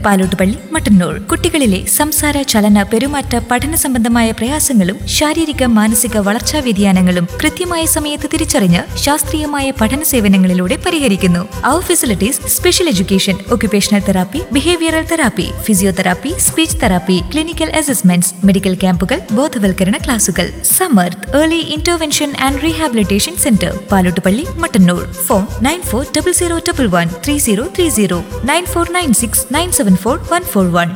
പാലോട്ടുപള്ളി മട്ടന്നൂർ കുട്ടികളിലെ സംസാര ചലന പെരുമാറ്റ പഠന സംബന്ധമായ പ്രയാസങ്ങളും ശാരീരിക മാനസിക വളർച്ചാ വ്യതിയാനങ്ങളും കൃത്യമായ സമയത്ത് തിരിച്ചറിഞ്ഞ് ശാസ്ത്രീയമായ പഠന സേവനങ്ങളിലൂടെ പരിഹരിക്കുന്നു അവർ facilities special education occupational therapy behavioural therapy physiotherapy speech therapy clinical assessments medical ക്യാമ്പുകൾ ബോധവൽക്കരണ ക്ലാസുകൾ Samarth early intervention and rehabilitation centre Palottupalli Mattannur phone nine four double zero double one three zero three zero nine four nine six nine seven four one four one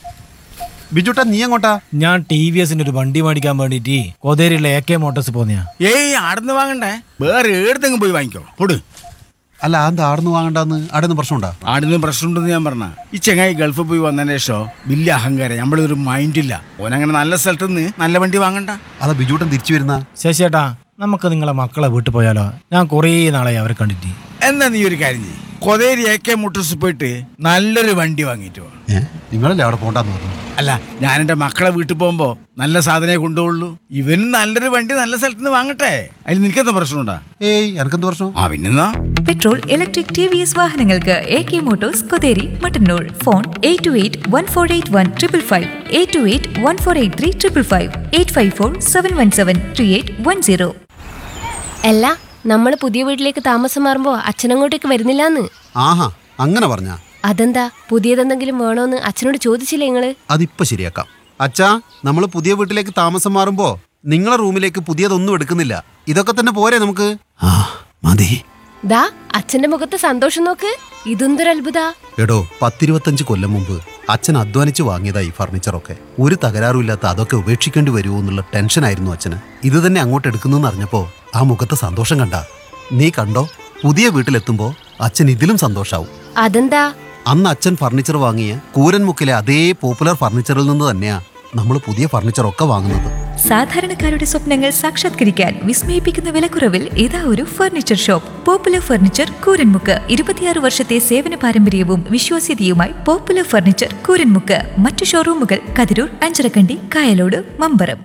ബിജുട്ടാ നീ എങ്ങോട്ടാ ഞാൻ T V എസിന്റെ ഒരു വണ്ടി മേടിക്കാൻ വേണ്ടിട്ട് കോതേരിയിലെ എ കെ മോട്ടോഴ്സ് പോന്നെയാ ഏയ് ആടുന്ന് വാങ്ങണ്ടേ വേറെ ഏടത്തെങ്കിലും പോയി വാങ്ങിക്കോ പൊട് അല്ല എന്താ ആടുന്ന് വാങ്ങണ്ടെന്ന് ആടുന്ന് പ്രശ്നമുണ്ടാ ആടുന്ന് പ്രശ്നമുണ്ടെന്ന് ഞാൻ പറഞ്ഞ ഈ ചെങ്ങായി ഗൾഫിൽ പോയി വന്നതിന് ശേഷം വലിയ അഹങ്കാരം നമ്മളൊരു മൈൻഡില്ല ഓനങ്ങനെ നല്ല സ്ഥലത്ത് നിന്ന് നല്ല വണ്ടി വാങ്ങണ്ട അതാ ബിജുട്ടൻ തിരിച്ചു വരുന്ന ശശിയേട്ടാ നമുക്ക് നിങ്ങളെ മക്കളെ വീട്ടിൽ പോയാലോ ഞാൻ കുറേ നാളായി അവരെ കണ്ടിട്ട് എന്നാ നീ ഒരു കാര്യം ചെയ്യ് കൊതേരി എ കെ മുട്ടൂസ് പോയിട്ട് നല്ലൊരു വണ്ടി വാങ്ങിയിട്ട് വാ ഏ നിങ്ങളല്ലേ അവിടെ പോണ്ടെന്ന് പറഞ്ഞു അല്ല ഞാൻ എൻ്റെ മക്കളെ വീട്ടിൽ പോകുമ്പോൾ നല്ല സാധനമേ കൊണ്ടുപോകുള്ളൂ ഇവനും നല്ലൊരു വണ്ടി നല്ല സ്ഥലത്ത് നിന്ന് വാങ്ങട്ടെ അതിൽ നിനക്കെന്താ പ്രശ്നമുണ്ടാ ഏയ് എനക്കെന്ത് പ്രശ്നം ആ പിന്നെന്നാ petrol electric T V S വാഹനങ്ങൾക്ക് A K motors Kotheri Mattannur phone eight two eight one four eight one triple five eight two eight one four eight three triple five eight five four seven one seven three eight one zero അല്ല നമ്മൾ പുതിയ വീട്ടിലേക്ക് താമസം മാറുമ്പോ അച്ഛനങ്ങോട്ടേക്ക് വരുന്നില്ലാന്ന് ആഹാ അങ്ങനെ പറഞ്ഞാ അതെന്താ പുതിയതെന്തെങ്കിലും വേണോന്ന് അച്ഛനോട് ചോദിച്ചില്ലേ നിങ്ങള് അതിപ്പോ ശരിയാക്കാം അച്ഛാ നമ്മൾ പുതിയ വീട്ടിലേക്ക് താമസം മാറുമ്പോ നിങ്ങളെ റൂമിലേക്ക് പുതിയതൊന്നും എടുക്കുന്നില്ല ഇതൊക്കെ തന്നെ പോരെ നമുക്ക് ആ മതി ദാ അച്ഛന്റെ മുഖത്ത് സന്തോഷം നോക്ക് ഇതെന്തൊരു അത്ഭുത എടോ പത്തിരുപത്തഞ്ച് കൊല്ലം മുമ്പ് അച്ഛൻ അധ്വാനിച്ച് വാങ്ങിയതാ ഈ ഫർണിച്ചറൊക്കെ ഒരു തകരാറുമില്ലാത്ത അതൊക്കെ ഉപേക്ഷിക്കേണ്ടി വരുമോ എന്നുള്ള ടെൻഷനായിരുന്നു അച്ഛന് ഇത് തന്നെ അങ്ങോട്ട് എടുക്കുന്നു അറിഞ്ഞപ്പോ ആ മുഖത്തെ സന്തോഷം കണ്ട നീ കണ്ടോ പുതിയ വീട്ടിലെത്തുമ്പോ അച്ഛൻ ഇതിലും സന്തോഷാവും അതെന്താ അന്ന് അച്ഛൻ ഫർണിച്ചർ വാങ്ങിയ കൂരൻമുക്കിലെ അതേ പോപ്പുലർ ഫർണിച്ചറിൽ നിന്ന് തന്നെയാ നമ്മൾ പുതിയ ഫർണിച്ചറൊക്കെ വാങ്ങുന്നത് സാധാരണക്കാരുടെ സ്വപ്നങ്ങൾ സാക്ഷാത്കരിക്കാൻ വിസ്മയിപ്പിക്കുന്ന വിലക്കുറവിൽ ഇതാ ഒരു furniture shop Popular Furniture Kooranmukku ഇരുപത്തിയാറ് വർഷത്തെ സേവന പാരമ്പര്യവും വിശ്വാസ്യതയുമായി പോപ്പുലർ ഫർണിച്ചർ കൂരൻമുക്ക് മറ്റു ഷോറൂമുകൾ കതിരൂർ അഞ്ചരക്കണ്ടി കായലോട് മമ്പറം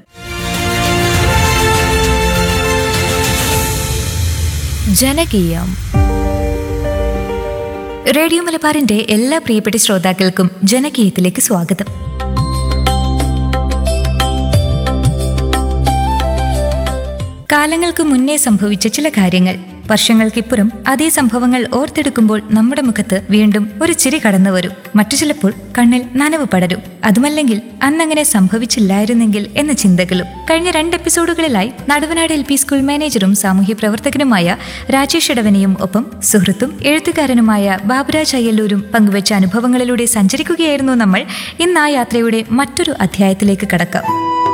ജനകീയം റേഡിയോ മലബാറിന്റെ എല്ലാ പ്രിയപ്പെട്ട ശ്രോതാക്കൾക്കും ജനകീയത്തിലേക്ക് സ്വാഗതം കാലങ്ങൾക്ക് മുന്നേ സംഭവിച്ച ചില കാര്യങ്ങൾ വർഷങ്ങൾക്കിപ്പുറം അതേ സംഭവങ്ങൾ ഓർത്തെടുക്കുമ്പോൾ നമ്മുടെ മുഖത്ത് വീണ്ടും ഒരു ചിരി കടന്നു വരും മറ്റു ചിലപ്പോൾ കണ്ണിൽ നനവ് പടരും അതുമല്ലെങ്കിൽ അന്നങ്ങനെ സംഭവിച്ചില്ലായിരുന്നെങ്കിൽ എന്ന ചിന്തകളും കഴിഞ്ഞ രണ്ട് എപ്പിസോഡുകളിലായി നടുവനാട് എൽ പി സ്കൂൾ മാനേജറും സാമൂഹ്യ പ്രവർത്തകനുമായ രാജേഷ് ഇടവനെയും ഒപ്പം സുഹൃത്തും എഴുത്തുകാരനുമായ ബാബുരാജ് അയ്യല്ലൂരും പങ്കുവച്ച അനുഭവങ്ങളിലൂടെ സഞ്ചരിക്കുകയായിരുന്നു നമ്മൾ ഇന്ന് ആ യാത്രയുടെ മറ്റൊരു അധ്യായത്തിലേക്ക് കടക്കാം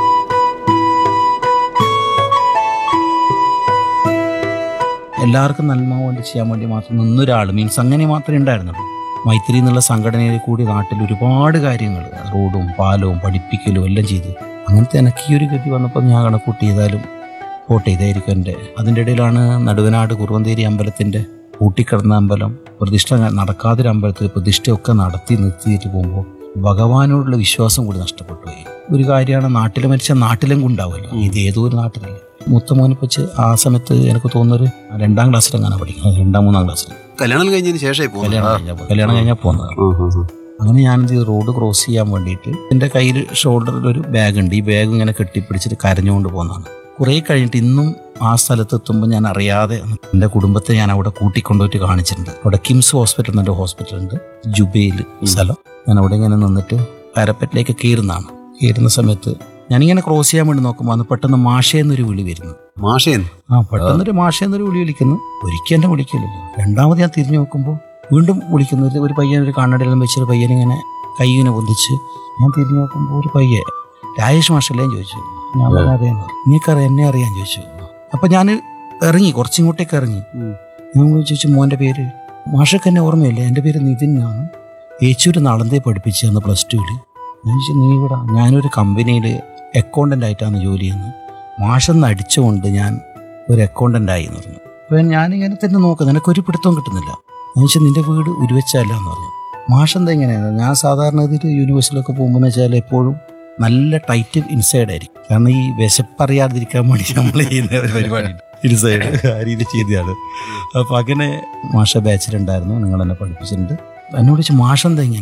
എല്ലാവർക്കും നന്മ കൊണ്ട് ചെയ്യാൻ വേണ്ടി മാത്രം നിന്നൊരാൾ മീൻസ് അങ്ങനെ മാത്രമേ ഉണ്ടായിരുന്നുള്ളൂ മൈത്രി എന്നുള്ള സംഘടനയിൽ കൂടി നാട്ടിൽ ഒരുപാട് കാര്യങ്ങൾ റോഡും പാലവും പഠിപ്പിക്കലും എല്ലാം ചെയ്തു അങ്ങനത്തെ എനിക്ക് ഈ ഒരു ഗതി വന്നപ്പോൾ ഞാൻ കണക്കൂട്ടി ചെയ്താലും പോട്ടെ ഇതായിരിക്കും എൻ്റെ അതിൻ്റെ ഇടയിലാണ് നടുവനാട് കുറുവന്തേരി അമ്പലത്തിൻ്റെ പൂട്ടിക്കിടന്ന അമ്പലം പ്രതിഷ്ഠ നടക്കാതൊരു അമ്പലത്തിൽ പ്രതിഷ്ഠയൊക്കെ നടത്തി നിർത്തിയിട്ട് പോകുമ്പോൾ ഭഗവാനോടുള്ള വിശ്വാസം കൂടി നഷ്ടപ്പെട്ടു പോയി ഒരു കാര്യമാണ് നാട്ടിൽ മരിച്ച നാട്ടിലും ഉണ്ടാവുമല്ലോ ഇത് ഏതോ ഒരു നാട്ടിലല്ലേ മൂത്ത മോനെ വെച്ച് ആ സമയത്ത് എനിക്ക് തോന്നുന്നൊരു രണ്ടാം ക്ലാസ്സിലെങ്ങനെ പഠിക്കുന്നത് രണ്ടാം മൂന്നാം ക്ലാസ്സിൽ കല്യാണം കഴിഞ്ഞതിന് ശേഷമായി കല്യാണം കഴിഞ്ഞാൽ കല്യാണം കഴിഞ്ഞാൽ പോകുന്നത് അങ്ങനെ ഞാനെന്ത് ചെയ്തു റോഡ് ക്രോസ് ചെയ്യാൻ വേണ്ടിയിട്ട് എൻ്റെ കയ്യിൽ ഷോൾഡറിൽ ഒരു ബാഗ് ഉണ്ട് ഈ ബാഗ് ഇങ്ങനെ കെട്ടിപ്പിടിച്ചിട്ട് കരഞ്ഞുകൊണ്ട് പോകുന്നതാണ് കുറേ കഴിഞ്ഞിട്ട് ഇന്നും ആ സ്ഥലത്ത് എത്തുമ്പോൾ ഞാൻ അറിയാതെ എൻ്റെ കുടുംബത്തെ ഞാൻ അവിടെ കൂട്ടിക്കൊണ്ടുപോയിട്ട് കാണിച്ചിട്ടുണ്ട് അവിടെ കിംസ് ഹോസ്പിറ്റൽ എന്നൊരു ഹോസ്പിറ്റൽ ഉണ്ട് ജുബൈൽ സ്ഥലം ഞാൻ അവിടെ ഇങ്ങനെ നിന്നിട്ട് പാരപ്പറ്റിലേക്ക് കയറുന്നതാണ് കയറുന്ന സമയത്ത് ഞാനിങ്ങനെ ക്രോസ് ചെയ്യാൻ വേണ്ടി നോക്കുമ്പോൾ അന്ന് പെട്ടെന്ന് മാഷയെന്നൊരു വിളി വരുന്നു മാഷേൻ ആ പെട്ടെന്നൊരു മാഷയെന്നൊരു വിളി വിളിക്കുന്നു ഒരിക്കൽ എന്നെ വിളിക്കില്ലല്ലോ രണ്ടാമത് ഞാൻ തിരിഞ്ഞു നോക്കുമ്പോൾ വീണ്ടും വിളിക്കുന്നു ഒരു- ഒരു പയ്യൻ ഒരു കണ്ണടയിലും വെച്ചൊരു പയ്യൻ ഇങ്ങനെ കൈയിനെ പൊന്തിച്ച് ഞാൻ തിരിഞ്ഞു നോക്കുമ്പോൾ ഒരു പയ്യൻ രാജേഷ് മാഷല്ലേ എന്ന് ചോദിച്ചു ഞാൻ പറഞ്ഞു അതേ നീക്കറിയാം എന്നെ അറിയാൻ ചോദിച്ചു അപ്പം ഞാൻ ഇറങ്ങി കുറച്ചിങ്ങോട്ടേക്ക് ഇറങ്ങി ഞാൻ ചോദിച്ചു മോൻ്റെ പേര് മാഷക്ക് എന്നെ ഓർമ്മയില്ല എൻ്റെ പേര് നിതിൻ എന്നാണ് ഏച്ചൂര് നളന്തേ പഠിപ്പിച്ചു അന്ന് പ്ലസ് ടുവിൽ ഞാൻ ചോദിച്ചു നീ ഇവിടെ ഞാനൊരു കമ്പനിയിൽ അക്കൗണ്ടൻ്റ് ആയിട്ടാണ് ജോലി ചെയ്യുന്നത് മാഷെന്ന് അടിച്ചുകൊണ്ട് ഞാൻ ഒരു അക്കൗണ്ടൻ്റ് ആയി എന്ന് പറഞ്ഞു അപ്പോൾ ഞാനിങ്ങനെ തന്നെ നോക്കാം നിനക്കൊരു പിടുത്തവും കിട്ടുന്നില്ല ഞാൻ ചോദിച്ചാൽ നിൻ്റെ വീട് ഉരുവച്ചല്ല എന്ന് പറഞ്ഞു മാഷെന്താ ഇങ്ങനെയാണ് ഞാൻ സാധാരണ ഇതിൽ യൂണിവേഴ്സിറ്റിയിലൊക്കെ പോകുമ്പോൾ വെച്ചാൽ എപ്പോഴും നല്ല ടൈറ്റ് ഇൻസൈഡ് ആയിരിക്കും കാരണം ഈ വിശപ്പറിയാതിരിക്കാൻ വേണ്ടി നമ്മൾ ചെയ്യുന്ന ഒരു പരിപാടി ഇൻസൈഡ് ആ രീതിയിൽ ചെയ്തതാണ് അപ്പോൾ അങ്ങനെ മാഷ ബാച്ചിലുണ്ടായിരുന്നു നിങ്ങൾ എന്നെ പഠിപ്പിച്ചിട്ടുണ്ട് എന്നോട് ചോദിച്ചു മാഷെന്താ ഇങ്ങനെയാണ്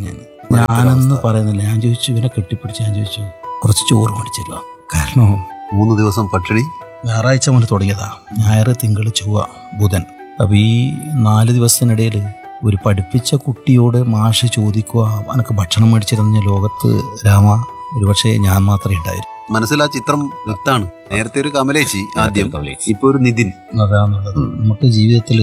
ഞാനെന്ന് പറയുന്നില്ല ഞാൻ ചോദിച്ചു ഇവനെ കെട്ടിപ്പിടിച്ച് ഞാൻ ചോദിച്ചു കുറച്ച് ചോറ് മേടിച്ചില്ല കാരണം മൂന്ന് ദിവസം പട്ടിണി ഞായറാഴ്ച മുതൽ തുടങ്ങിയതാ ഞായർ തിങ്കൾ ചൊവ്വ ബുധൻ അപ്പൊ ഈ നാല് ദിവസത്തിനിടയിൽ ഒരു പഠിപ്പിച്ച കുട്ടിയോട് മാഷ് ചോദിക്കുക എനക്ക് ഭക്ഷണം മേടിച്ചിരുന്ന ലോകത്ത് രാമ ഒരുപക്ഷെ ഞാൻ മാത്രമേ ഉണ്ടായിരുന്നു മനസ്സിൽ ആ ചിത്രം വ്യക്താണ് നേരത്തെ ഒരു കമലേച്ചി ആദ്യം ഇപ്പൊ ഒരു നിതിൻ അതാന്നുള്ളത് നമുക്ക് ജീവിതത്തിൽ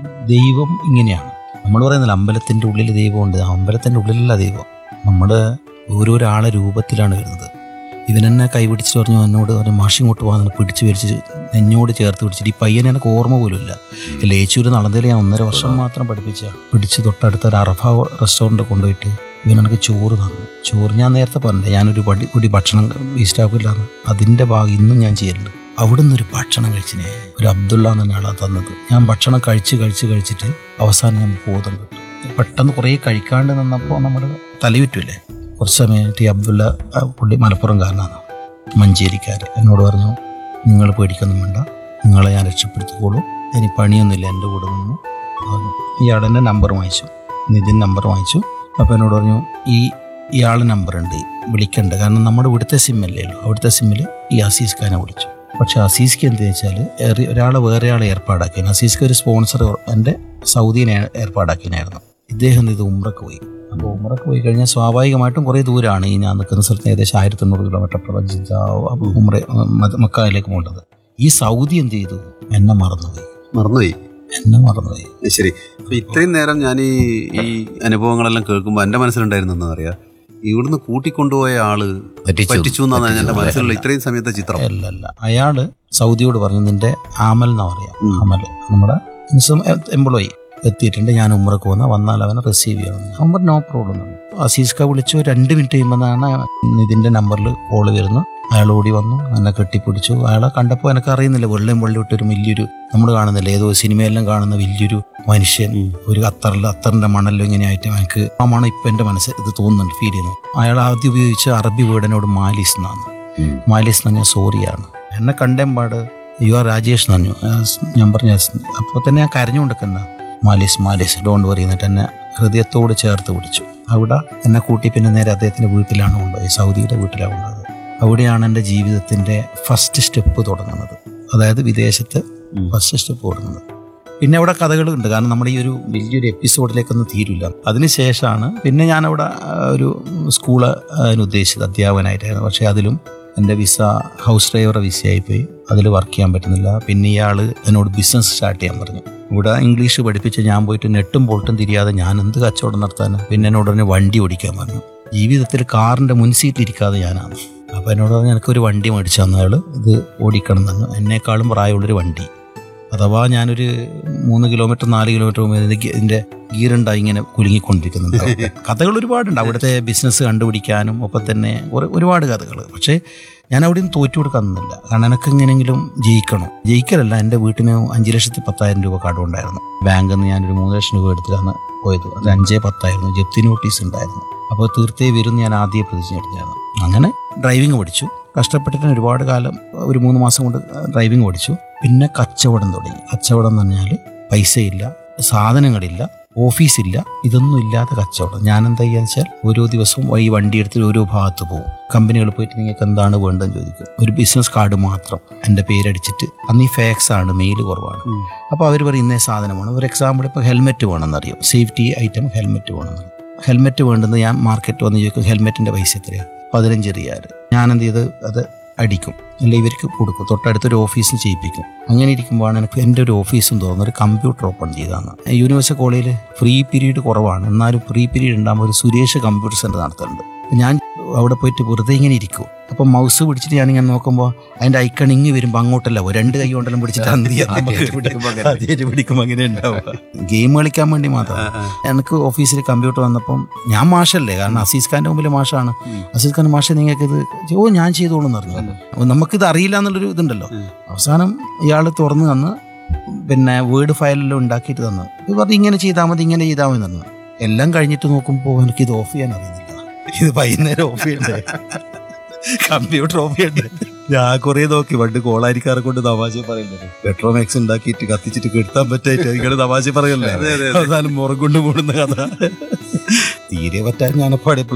ദൈവം ഇങ്ങനെയാണ് നമ്മൾ പറയുന്നില്ല അമ്പലത്തിൻ്റെ ഉള്ളിൽ ദൈവമുണ്ട് ആ അമ്പലത്തിൻ്റെ ഉള്ളിലല്ല ദൈവം നമ്മൾ ഓരോരാളെ രൂപത്തിലാണ് വരുന്നത് ഇവൻ എന്നെ കൈപിടിച്ച് പറഞ്ഞു എന്നോട് പറഞ്ഞു മാഷി ഇങ്ങോട്ട് പോകാൻ പിടിച്ച് വലിച്ച് നെഞ്ഞോട് ചേർത്ത് പിടിച്ചിട്ട് ഈ പയ്യനെ എനിക്ക് ഓർമ്മ പോലും ഇല്ല ലേച്ചൂര് നടന്നതിൽ ഞാൻ ഒന്നര വർഷം മാത്രം പഠിപ്പിച്ച പിടിച്ച് തൊട്ടടുത്ത ഒരു അറഫ റെസ്റ്റോറൻറ്റ് കൊണ്ടുപോയിട്ട് ഇവൻ എനിക്ക് ചോറ് തന്നു ചോറ് ഞാൻ നേരത്തെ പറഞ്ഞില്ലേ ഞാനൊരു പടി കൂടി ഭക്ഷണം വേസ്റ്റാക്കില്ലാന്ന് അതിൻ്റെ ഭാഗം ഇന്നും ഞാൻ ചെയ്യലുണ്ട് അവിടുന്ന് ഒരു ഭക്ഷണം കഴിച്ചിനെ ഒരു അബ്ദുള്ള എന്ന ആളാ തന്നത് ഞാൻ ഭക്ഷണം കഴിച്ച് കഴിച്ച് കഴിച്ചിട്ട് അവസാനം ഞാൻ ബോധം കിട്ടും പെട്ടെന്ന് കുറേ കഴിക്കാണ്ട് നിന്നപ്പോൾ നമ്മൾ തലയുറ്റില്ലേ കുറച്ച് സമയമായിട്ട് ഈ അബ്ദുള്ള ആ പുള്ളി മലപ്പുറംകാരനാണ് മഞ്ചേരിക്കാർ എന്നോട് പറഞ്ഞു നിങ്ങൾ പേടിക്കൊന്നും വേണ്ട നിങ്ങളെ ഞാൻ രക്ഷപ്പെടുത്തിക്കോളൂ ഇനി പണിയൊന്നുമില്ല എൻ്റെ കൂടെ നിന്ന് പറഞ്ഞു ഇയാളെൻ്റെ നമ്പർ വാങ്ങിച്ചു നിതിൻ നമ്പർ വാങ്ങിച്ചു അപ്പോൾ എന്നോട് പറഞ്ഞു ഈ ഇയാളെ നമ്പർ ഉണ്ട് വിളിക്കണ്ട കാരണം നമ്മുടെ ഇവിടുത്തെ സിമ്മല്ലേ ഉള്ളൂ അവിടുത്തെ സിമ്മിൽ ഈ അസീസ് ഖാനെ വിളിച്ചു പക്ഷെ അസീസ്ക്ക് എന്ത് വെച്ചാൽ ഒരാളെ വേറെ ആളെ ഏർപ്പാടാക്കി അസീസ്ക്ക് ഒരു സ്പോൺസർ എൻ്റെ സൗദിനെ ഏർപ്പാടാക്കിനായിരുന്നു ഇദ്ദേഹം ഇത് ഉമ്രക്ക് പോയി അപ്പോൾ ഉമ്രക്ക് പോയി കഴിഞ്ഞാൽ സ്വാഭാവികമായിട്ടും കുറേ ദൂരമാണ് ഈ ഞാൻ നിൽക്കുന്ന സ്ഥലത്ത് ഏകദേശം ആയിരത്തി എണ്ണൂറ് കിലോമീറ്റർ പ്രപഞ്ച ഉമ്ര മ- മക്കായിലേക്ക് പോകേണ്ടത് ഈ സൗദി എന്ത് ചെയ്തു എന്നെ മറന്നുപോയി മറന്നുപോയി എന്നെ മറന്നുപോയി ശരി അപ്പൊ ഇത്രയും നേരം ഞാൻ ഈ ഈ അനുഭവങ്ങളെല്ലാം കേൾക്കുമ്പോൾ എന്റെ മനസ്സിലുണ്ടായിരുന്നെന്ന് അറിയാം ഇവിടുന്ന് കൂട്ടിക്കൊണ്ടുപോയ ആള് പറ്റിച്ചു എന്നാണ് എന്റെ മനസ്സിലുള്ള ഇത്രയും സമയത്തെ ചിത്രം അല്ല അല്ല അയാള് സൗദിയോട് പറഞ്ഞു നിന്റെ ആമൽ എന്നാ പറയാ ഉം. അമൽ നമ്മുടെ എംപ്ലോയി എത്തിയിട്ടുണ്ട് ഞാൻ ഉമ്മറക്ക് വന്ന വന്നാൽ അവനെ റിസീവ് ചെയ്യണം അവൻ പറഞ്ഞു നോ പ്രോബ്ലം അസീസ്ക വിളിച്ചു രണ്ട് മിനിറ്റ് കഴിയുമ്പോഴാണ് നിതിന്റെ നമ്പറിൽ കോള് വരുന്നു അയാൾ ഓടി വന്നു എന്നെ കെട്ടിപ്പിടിച്ചു അയാളെ കണ്ടപ്പോൾ എനിക്ക് അറിയുന്നില്ല വെള്ളയും വെള്ളം ഇട്ടൊരു വലിയൊരു നമ്മൾ കാണുന്നില്ല ഏതോ സിനിമയെല്ലാം കാണുന്ന വലിയൊരു മനുഷ്യൻ ഒരു അത്തറിൽ അത്തറിന്റെ മണലും ഇങ്ങനെ ആയിട്ട് എനിക്ക് ആ മണം ഇപ്പൊ എന്റെ മനസ്സിൽ ഇത് തോന്നുന്നുണ്ട് ഫീൽ ചെയ്യുന്നു അയാൾ ആദ്യം ഉപയോഗിച്ച അറബി വീടിനോട് മാലിസ് എന്നാണ് മാലിസ് എന്ന് പറഞ്ഞാൽ സോറിയാണ് എന്നെ കണ്ടേമ്പാട് യു ആർ രാജേഷ് എന്ന് പറഞ്ഞു ആ, സ് ഞാൻ പറഞ്ഞു അപ്പോൾ തന്നെ ഞാൻ കരഞ്ഞുകൊണ്ടിരിക്കുന്ന മാലിസ് മാലിസ് ഡോണ്ട് വറി എന്നിട്ട് എന്നെ ഹൃദയത്തോട് ചേർത്ത് പിടിച്ചു അവിടെ എന്നെ കൂട്ടി പിന്നെ നേരെ അദ്ദേഹത്തിൻ്റെ വീട്ടിലാണ് കൊണ്ടുപോയി സൗദിയുടെ വീട്ടിലാണ് കൊണ്ടുപോയത് അവിടെയാണ് എൻ്റെ ജീവിതത്തിൻ്റെ ഫസ്റ്റ് സ്റ്റെപ്പ് തുടങ്ങുന്നത് അതായത് വിദേശത്ത് ഫസ്റ്റ് സ്റ്റെപ്പ് തുടങ്ങുന്നത് പിന്നെ അവിടെ കഥകളുണ്ട് കാരണം നമ്മുടെ ഈ ഒരു വലിയൊരു എപ്പിസോഡിലേക്കൊന്നും തീരില്ല അതിനുശേഷമാണ് പിന്നെ ഞാനവിടെ ആ, ഒരു സ്കൂള് അതിന് ഉദ്ദേശിച്ചത് അധ്യാപകനായിട്ടായിരുന്നു പക്ഷേ അതിലും എൻ്റെ വിസ ഹൗസ് ഡ്രൈവറുടെ വിസയായി പോയി അതിൽ വർക്ക് ചെയ്യാൻ പറ്റുന്നില്ല പിന്നെ ഇയാൾ എന്നോട് ബിസിനസ് സ്റ്റാർട്ട് ചെയ്യാൻ പറഞ്ഞു ഇവിടെ ഇംഗ്ലീഷ് പഠിപ്പിച്ച് ഞാൻ പോയിട്ട് നെട്ടും ബോൾട്ടും തിരിയാതെ ഞാൻ എന്ത് കച്ചവടം നടത്താൻ പിന്നെ എന്നോട് തന്നെ വണ്ടി ഓടിക്കാൻ പറഞ്ഞു ജീവിതത്തിൽ കാറിൻ്റെ മുൻസീറ്റിൽ ഇരിക്കാതെ ഞാനാണ് അപ്പോൾ എന്നോട് പറഞ്ഞു എനിക്കൊരു വണ്ടി മേടിച്ചു തന്ന ആൾ ഇത് ഓടിക്കണം എന്ന് എന്നെക്കാളും പ്രായമുള്ളൊരു വണ്ടി അഥവാ ഞാനൊരു മൂന്ന് കിലോമീറ്റർ നാല് കിലോമീറ്റർ പോകുമ്പോൾ ഇതിന്റെ ഗി- ഇതിന്റെ ഗീറുണ്ടായി ഇങ്ങനെ കുലുങ്ങിക്കൊണ്ടിരിക്കുന്നുണ്ട് കഥകൾ ഒരുപാടുണ്ട് അവിടുത്തെ ബിസിനസ് കണ്ടുപിടിക്കാനും ഒപ്പം തന്നെ ഒരു- ഒരുപാട് കഥകൾ പക്ഷേ ഞാൻ അവിടെ നിന്ന് തോറ്റു കൊടുക്കാനൊന്നുമില്ല കാരണം എനിക്ക് എങ്ങനെയെങ്കിലും ജയിക്കണം ജയിക്കലല്ല എൻ്റെ വീട്ടിന് അഞ്ച് ലക്ഷത്തി പത്തായിരം രൂപ കടമുണ്ടായിരുന്നു ബാങ്കിൽ നിന്ന് ഞാനൊരു മൂന്ന് ലക്ഷം രൂപ എടുത്തിട്ടാണ് പോയത് അത് അഞ്ചേ പത്തായിരുന്നു ജപ്തി നോട്ടീസ് ഉണ്ടായിരുന്നു അപ്പോൾ തീർത്തേ വരും എന്ന് ഞാൻ ആദ്യം പ്രതിജ്ഞ എടുത്തായിരുന്നു അങ്ങനെ ഡ്രൈവിംഗ് പഠിച്ചു കഷ്ടപ്പെട്ടിട്ട് ഒരുപാട് കാലം ഒരു മൂന്ന് മാസം കൊണ്ട് ഡ്രൈവിംഗ് പഠിച്ചു പിന്നെ കച്ചവടം തുടങ്ങി കച്ചവടം എന്ന് പറഞ്ഞാൽ പൈസയില്ല സാധനങ്ങളില്ല ഓഫീസില്ല ഇതൊന്നും ഇല്ലാത്ത കച്ചവടം ഞാൻ എന്താ ചെയ്യാന്ന് വെച്ചാൽ ഓരോ ദിവസവും ഈ വണ്ടി എടുത്ത് ഓരോ ഭാഗത്ത് പോകും കമ്പനികൾ പോയിട്ട് നിങ്ങൾക്ക് എന്താണ് വേണ്ടതെന്ന് ചോദിക്കും ഒരു ബിസിനസ് കാർഡ് മാത്രം എൻ്റെ പേരടിച്ചിട്ട് അന്ന് ഈ ഫാക്സ് ആണ് മെയിൽ കുറവാണ് അപ്പോൾ അവർ പറയും ഇന്നേ സാധനമാണ് ഒരു എക്സാമ്പിൾ ഇപ്പോൾ ഹെൽമെറ്റ് വേണമെന്നറിയും സേഫ്റ്റി ഐറ്റം ഹെൽമെറ്റ് വേണമെന്നറിയും ഹെൽമെറ്റ് വേണ്ടുന്നത് ഞാൻ മാർക്കറ്റ് വന്ന് ചോദിക്കും ഹെൽമെറ്റിൻ്റെ പൈസ എത്രയാണ് പതിനഞ്ച് റിയാൽ ഞാൻ എന്ത് ചെയ്ത് അത് അടിക്കും അല്ലെ ഇവർക്ക് കൊടുക്കും തൊട്ടടുത്തൊരു ഓഫീസിൽ ചെയ്യിപ്പിക്കും അങ്ങനെ ഇരിക്കുമ്പോഴാണ് എനിക്ക് എൻ്റെ ഒരു ഓഫീസും തോന്നുന്നത് ഒരു കമ്പ്യൂട്ടർ ഓപ്പൺ ചെയ്താണ് യൂണിവേഴ്സിറ്റി കോളേജിൽ ഫ്രീ പീരീഡ് കുറവാണ് എന്നാലും ഫ്രീ പീരീഡ് ഉണ്ടാകുമ്പോൾ ഒരു സുരേഷ് കമ്പ്യൂട്ടർ സെൻറ്റർ നടത്തുന്നുണ്ട് ഞാൻ അവിടെ പോയിട്ട് വെറുതെ ഇങ്ങനെ ഇരിക്കും അപ്പം മൗസ് പിടിച്ചിട്ട് ഞാനിങ്ങനെ നോക്കുമ്പോൾ അതിൻ്റെ ഐക്കൺ ഇങ്ങ് വരുമ്പോൾ അങ്ങോട്ടല്ല ഒരു രണ്ട് കൈ കൊണ്ടെല്ലാം പിടിച്ചിട്ട് അന്തി ആദ്യമായിട്ട് പിടിക്കുമ്പോൾ അങ്ങനെ ഉണ്ടാവുക ഗെയിം കളിക്കാൻ വേണ്ടി മാത്രം എനിക്ക് ഓഫീസിൽ കമ്പ്യൂട്ടർ വന്നപ്പം ഞാൻ മാഷല്ലേ കാരണം അസീസ് ഖാന്റെ മുമ്പിൽ മാഷാണ് അസീസ് ഖാൻ മാഷ നിങ്ങൾക്ക് ഇത് ഓ ഞാൻ ചെയ്തോളൂ എന്ന് പറഞ്ഞു അപ്പോൾ നമുക്കിത് അറിയില്ല എന്നുള്ളൊരു ഇതുണ്ടല്ലോ അവസാനം ഇയാൾ തുറന്നു തന്ന് പിന്നെ വേർഡ് ഫയലെല്ലാം ഉണ്ടാക്കിയിട്ട് തന്നു ഇത് പറഞ്ഞ് ഇങ്ങനെ ചെയ്താൽ മതി ഇങ്ങനെ ചെയ്താൽ മതി തന്നു എല്ലാം കഴിഞ്ഞിട്ട് നോക്കുമ്പോൾ എനിക്ക് ഇത് ഓഫ് ചെയ്യാൻ അറിയുന്നില്ല ഇത് വൈകുന്നേരം ഓഫ് ചെയ്യണ്ടേ കമ്പ്യൂട്ടർ ഓഫ് ചെയ്യണ്ടേ ഞാൻ കുറെ നോക്കി പണ്ട് കോളാരിക്കാരെ കൊണ്ട് തമാശ പറയുന്നത് പെട്രോമാക്സ് ഉണ്ടാക്കിയിട്ട് കത്തിച്ചിട്ട് കെടുത്താൻ പറ്റായിട്ട് ഇങ്ങനെ തമാശ പറയല്ലേ അവസാനം മുറം കൊണ്ട് കൂടുന്ന കഥ തീരെ പറ്റാൻ ഞാനപ്പാടെ